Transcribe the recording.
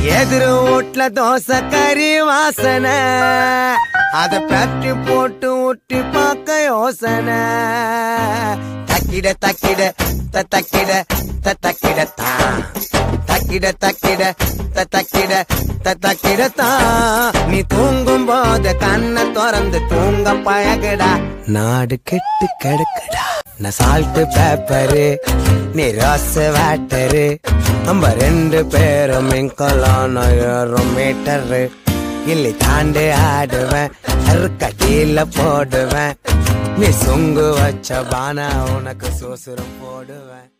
எதிர் வீட்ல தோசை கறி வாசனை அத பற்றி போட்டு ஊட்டி பார்க்க யோசனை தக்கிட தக்கிட த தக்கிட த தக்கிட தான் தக்கிட தக்கிட த தக்கிட த தக்கிட தான் நீ தூங்கும் போது கண்ணை திறந்து தூங்க பழகுடா நாடு கெட்டு கிடக்குடா நான் சால்ட் பேப்பரு நீ ரோஸ் வாட்டரு நம்ம ரெண்டு பேரும் மிங்கலான ஏறும் மீட்டரு இல்லை தாண்டி ஆடுவேன் கட்டியில போடுவேன் நீ சொங்கு வச்ச பானா உனக்கு சோசுரம் போடுவேன்